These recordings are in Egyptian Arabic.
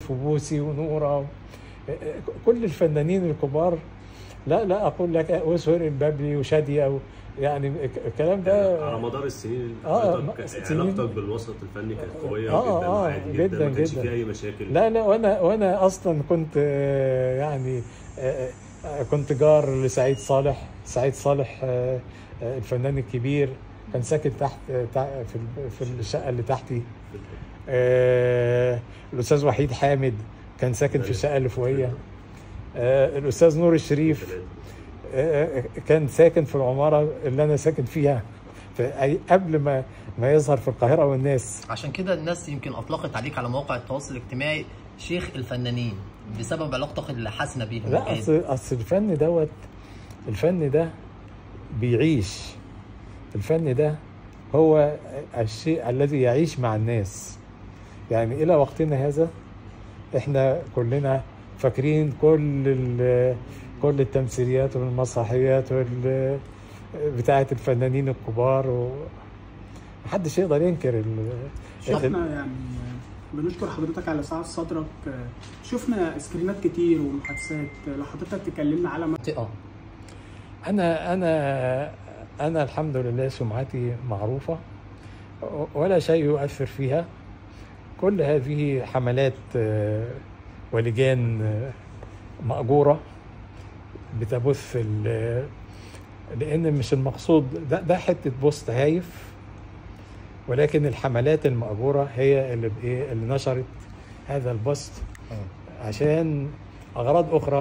يوسف وبوسي ونورة كل الفنانين الكبار لا لا اقول لك وسهير البابلي وشاديه و- يعني الكلام ده على مدار السنين آه، حضرتك ما- سنين. علاقتك بالوسط الفني كانت قويه آه، جدا آه، وعادي جدا, جداً، ما كانش جداً. فيها اي مشاكل لا لا وانا وانا اصلا كنت آه، يعني آه، آه، كنت جار لسعيد صالح سعيد صالح آه، آه، الفنان الكبير كان ساكن تحت آه، تع- في ال- في الشقه اللي تحتي آه، الاستاذ وحيد حامد كان ساكن في الشقه اللي فوقيه آه، الاستاذ نور الشريف آه، كان ساكن في العماره اللي انا ساكن فيها في أي- قبل ما ما يظهر في القاهره والناس عشان كده الناس يمكن اطلقت عليك على مواقع التواصل الاجتماعي شيخ الفنانين بسبب علاقتك الحسنه بيهم لا وكده. اصل اصل الفن دوت الفن ده بيعيش الفن ده هو الشيء الذي يعيش مع الناس يعني الى وقتنا هذا احنا كلنا فاكرين كل ال- كل التمثيليات والمسرحيات وال بتاعه الفنانين الكبار و محدش يقدر ينكر ال- شفنا يعني بنشكر حضرتك على سعة صدرك شفنا سكرينات كتير ومحادثات لو حضرتك تكلمنا على منطقه انا انا انا الحمد لله سمعتي معروفه ولا شيء يؤثر فيها كل هذه حملات آه، ولجان آه، مأجورة بتبث ال- لأن مش المقصود ده, ده حتة بوست هايف ولكن الحملات المأجورة هي اللي بإيه اللي نشرت هذا البوست عشان أغراض أخرى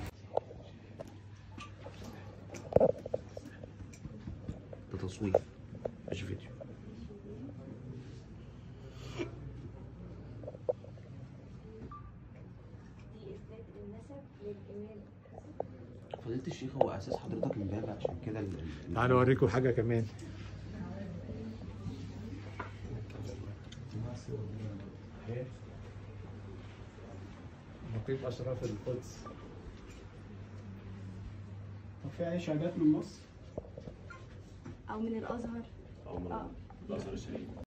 ده تصوير مش فيديو دي إثبات النسب للإمام فضيلة الشيخ هو اساس حضرتك امبابة عشان كده ال- ال- تعالوا أوريكم حاجة كمان نقيب أشراف القدس طب في اي شهادات من مصر أو من الأزهر او من آه. الازهر الشريف